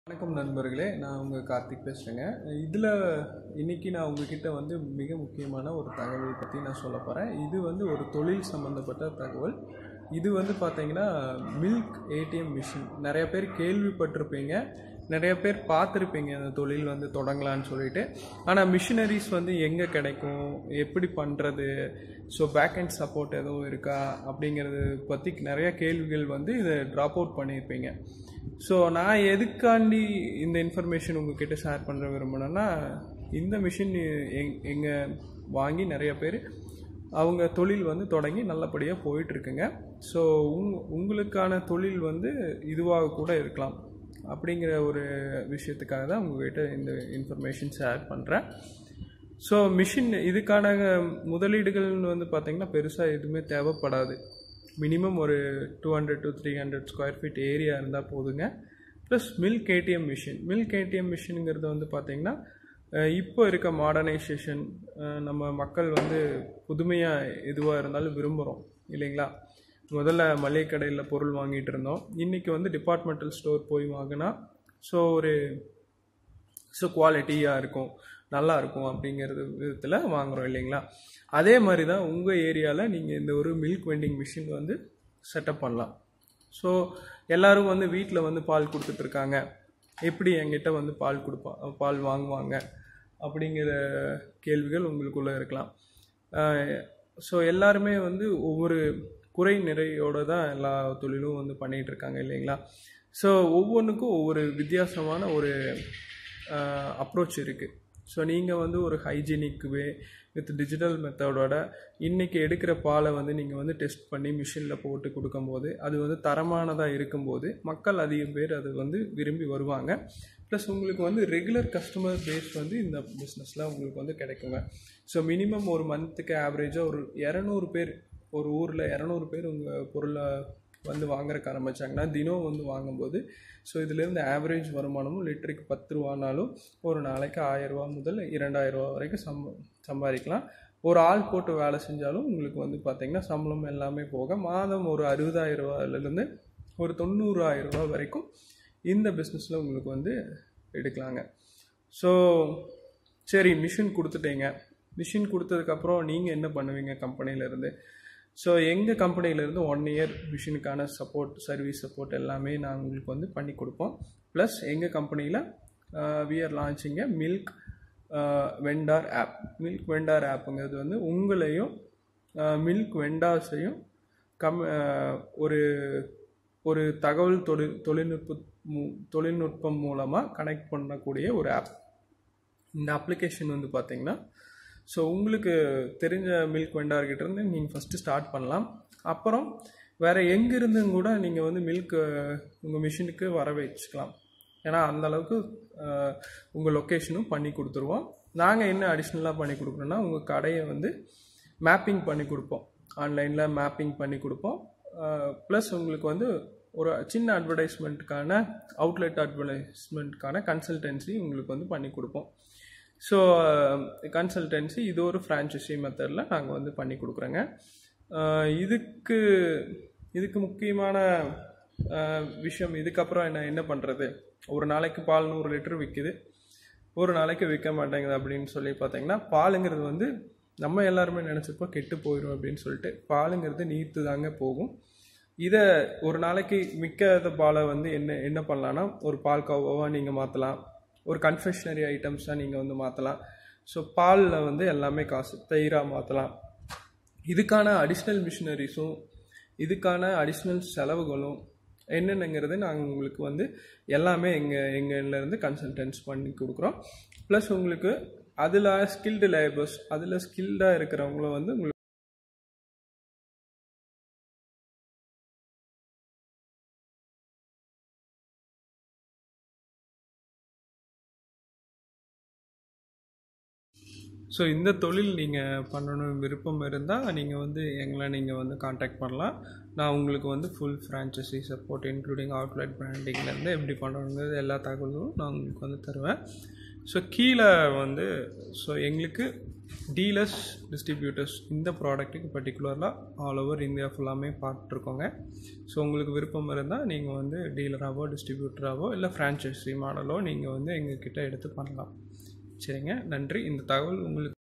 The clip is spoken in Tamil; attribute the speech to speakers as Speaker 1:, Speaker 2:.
Speaker 1: வணக்கம் நண்பர்களே நான் உங்கள் கார்த்திக் பேசுகிறேங்க இதில் இன்னைக்கு நான் உங்ககிட்ட வந்து மிக முக்கியமான ஒரு தகவல் பற்றி நான் சொல்ல போகிறேன் இது வந்து ஒரு தொழில் சம்மந்தப்பட்ட தகவல் இது வந்து பார்த்தீங்கன்னா மில்க் ஏடிஎம் மிஷின் நிறைய பேர் கேள்விப்பட்டிருப்பீங்க நிறைய பேர் பார்த்துருப்பீங்க அந்த தொழில் வந்து தொடங்கலான்னு சொல்லிட்டு ஆனால் மிஷினரிஸ் வந்து எங்கே கிடைக்கும் எப்படி பண்ணுறது ஸோ பேக் அண்ட் சப்போர்ட் எதுவும் இருக்கா அப்படிங்கிறது பற்றி நிறைய கேள்விகள் வந்து இதை ட்ராப் அவுட் பண்ணியிருப்பீங்க ஸோ நான் எதுக்காண்டி இந்த இன்ஃபர்மேஷன் உங்ககிட்ட ஷேர் பண்ணுற விரும்பினேன்னா இந்த மிஷின் எங் எங்கே வாங்கி நிறைய பேர் அவங்க தொழில் வந்து தொடங்கி நல்லபடியாக போயிட்டுருக்குங்க ஸோ உங் உங்களுக்கான தொழில் வந்து இதுவாக கூட இருக்கலாம் அப்படிங்கிற ஒரு விஷயத்துக்காக தான் உங்ககிட்ட இந்த இன்ஃபர்மேஷன் ஷேர் பண்ணுறேன் ஸோ மிஷின் இதுக்கான முதலீடுகள் வந்து பார்த்திங்கன்னா பெருசாக எதுவுமே தேவைப்படாது மினிமம் ஒரு two hundred to three hundred square feet area இருந்தால் போதுங்க plus milk ATM machine milk ATM மிஷினுங்கிறது வந்து பார்த்திங்கன்னா அஹ் இப்போ இருக்க மாடர்னைசேஷன் நம்ம மக்கள் வந்து புதுமையாக எதுவாக இருந்தாலும் விரும்புகிறோம் இல்லைங்களா முதல்ல மளிகை கடையில் பொருள் வாங்கிட்டு இருந்தோம் இன்றைக்கி வந்து டிபார்ட்மெண்டல் ஸ்டோர் போய் வாங்கினா ஸோ ஒரு ஸோ குவாலிட்டியாக இருக்கும் நல்லா இருக்கும் அப்படிங்கிறது விதத்தில் வாங்குகிறோம் இல்லைங்களா அதே மாதிரி தான் உங்கள் ஏரியாவில் நீங்கள் இந்த ஒரு மில்க் வெண்டிங் மிஷின் வந்து செட்டப் பண்ணலாம் ஸோ எல்லோரும் வந்து வீட்டில் வந்து பால் கொடுத்துட்ருக்காங்க எப்படி என்கிட்ட வந்து பால் கொடுப்பா பால் வாங்குவாங்க அப்படிங்கிற கேள்விகள் உங்களுக்குள்ளே இருக்கலாம் ஸோ எல்லாருமே வந்து ஒவ்வொரு குறை நிறையோடு தான் எல்லா தொழிலும் வந்து பண்ணிகிட்டு இருக்காங்க இல்லைங்களா ஸோ ஒவ்வொன்றுக்கும் ஒவ்வொரு வித்தியாசமான ஒரு அப்ரோச் இருக்குது ஸோ நீங்கள் வந்து ஒரு ஹைஜீனிக் வே வித் டிஜிட்டல் மெத்தடோட இன்றைக்கி எடுக்கிற பாலை வந்து நீங்கள் வந்து டெஸ்ட் பண்ணி மிஷினில் போட்டு கொடுக்கும்போது அது வந்து தரமானதாக இருக்கும்போது மக்கள் அதிகம் பேர் அது வந்து விரும்பி வருவாங்க ப்ளஸ் உங்களுக்கு வந்து ரெகுலர் கஸ்டமர் பேஸ் வந்து இந்த பிஸ்னஸில் உங்களுக்கு வந்து கிடைக்குங்க ஸோ மினிமம் ஒரு மந்த்துக்கு ஆவரேஜாக ஒரு இரநூறு பேர் ஒரு ஊரில் இரநூறு பேர் உங்கள் பொருளை வந்து வாங்குறக்கு ஆரம்பித்தாங்கன்னா தினம் வந்து வாங்கும்போது ஸோ இதுலேருந்து ஆவரேஜ் வருமானமும் லிட்டருக்கு பத்து ரூபானாலும் ஒரு நாளைக்கு ஆயிரரூவா முதல் இரண்டாயிரரூவா வரைக்கும் சம்ப சம்பாதிக்கலாம் ஒரு ஆள் போட்டு வேலை செஞ்சாலும் உங்களுக்கு வந்து பார்த்திங்கன்னா சம்பளம் எல்லாமே போக மாதம் ஒரு அறுபதாயிரம் ரூபாயிலேருந்து ஒரு தொண்ணூறாயிரம் ரூபா வரைக்கும் இந்த பிஸ்னஸில் உங்களுக்கு வந்து எடுக்கலாங்க ஸோ சரி மிஷின் கொடுத்துட்டீங்க மிஷின் கொடுத்ததுக்கப்புறம் நீங்கள் என்ன பண்ணுவீங்க கம்பெனியிலேருந்து ஸோ எங்கள் கம்பெனியிலேருந்து ஒன் இயர் மிஷினுக்கான சப்போர்ட் சர்வீஸ் சப்போர்ட் எல்லாமே நாங்கள் உங்களுக்கு வந்து பண்ணி கொடுப்போம் ப்ளஸ் எங்கள் கம்பெனியில் we are launching a milk vendor app milk vendor ஆப்புங்கிறது வந்து உங்களையும் மில்க் வெண்டார்ஸையும் கம் ஒரு ஒரு தகவல் தொழில் தொழில்நுட்ப தொழில்நுட்பம் மூலமாக கனெக்ட் பண்ணக்கூடிய ஒரு ஆப் இந்த அப்ளிகேஷன் வந்து பார்த்திங்கன்னா ஸோ உங்களுக்கு தெரிஞ்ச மில்க் வெண்டார்கிட்ட இருந்து நீங்கள் ஃபஸ்ட்டு ஸ்டார்ட் பண்ணலாம் அப்புறம் வேறு எங்கேருந்தும் கூட நீங்கள் வந்து மில்க் உங்கள் மிஷினுக்கு வர வச்சுக்கலாம் ஏன்னா அந்தளவுக்கு உங்கள் லொக்கேஷனும் பண்ணி கொடுத்துருவோம் நாங்கள் என்ன அடிஷ்னலாக பண்ணி கொடுக்குறோன்னா உங்கள் கடையை வந்து மேப்பிங் பண்ணி கொடுப்போம் ஆன்லைனில் மேப்பிங் பண்ணி கொடுப்போம் ப்ளஸ் உங்களுக்கு வந்து ஒரு சின்ன அட்வர்டைஸ்மெண்ட்டுக்கான அவுட்லெட் அட்வர்டைஸ்மெண்ட்டுக்கான கன்சல்டன்சி உங்களுக்கு வந்து பண்ணி கொடுப்போம் ஸோ கன்சல்டன்சி இது ஒரு ஃப்ரான்ச்சைசி மெத்தடில் நாங்கள் வந்து பண்ணி கொடுக்குறோங்க இதுக்கு இதுக்கு முக்கியமான விஷயம் இதுக்கப்புறம் என்ன என்ன பண்ணுறது ஒரு நாளைக்கு பால் நூறு லிட்டர் விற்கிது ஒரு நாளைக்கு விற்க மாட்டேங்குது அப்படின்னு சொல்லி பார்த்தீங்கன்னா பாலுங்கிறது வந்து நம்ம எல்லாருமே நினச்சிப்போம் கெட்டு போயிடும் அப்படின்னு சொல்லிட்டு பாலுங்கிறது நீத்து தாங்க போகும் இதை ஒரு நாளைக்கு மிக்காத பாலை வந்து என்ன என்ன பண்ணலான்னா ஒரு பால் கவாவாக நீங்கள் மாற்றலாம் ஒரு கன்ஃபெஷனரி ஐட்டம்ஸாக நீங்கள் வந்து மாற்றலாம் ஸோ பாலில் வந்து எல்லாமே காசு தயிராக மாற்றலாம் இதுக்கான அடிஷ்னல் மிஷினரிஸும் இதுக்கான அடிஷ்னல் செலவுகளும் என்னென்னங்கிறது நாங்கள் உங்களுக்கு வந்து எல்லாமே எங்கள் எங்கள்லேருந்து கன்சல்டன்ஸ் பண்ணி கொடுக்குறோம் ப்ளஸ் உங்களுக்கு அதில் ஸ்கில்டு லேபர்ஸ் அதில் ஸ்கில்டாக இருக்கிறவங்கள வந்து உங்களுக்கு ஸோ இந்த தொழில் நீங்கள் பண்ணணும் விருப்பம் இருந்தால் நீங்கள் வந்து எங்களை நீங்கள் வந்து காண்டாக்ட் பண்ணலாம் நான் உங்களுக்கு வந்து full franchisee support including outlet பிராண்டிங்லேருந்து எப்படி பண்ணணுங்கிறது எல்லா தகவலும் நான் உங்களுக்கு வந்து தருவேன் ஸோ கீழே வந்து ஸோ எங்களுக்கு டீலர்ஸ் டிஸ்ட்ரிபியூட்டர்ஸ் இந்த ப்ராடக்ட்டுக்கு பர்டிகுலராக ஆல் ஓவர் இந்தியா ஃபுல்லாமே பார்த்துருக்கோங்க ஸோ உங்களுக்கு விருப்பம் இருந்தால் நீங்கள் வந்து டீலராகவோ டிஸ்ட்ரிபியூட்டராகவோ இல்லை ஃப்ரான்ச்சைசி மாடலோ நீங்கள் வந்து எங்ககிட்ட எடுத்து பண்ணலாம் சரிங்க நன்றி இந்த தகவல் உங்களுக்கு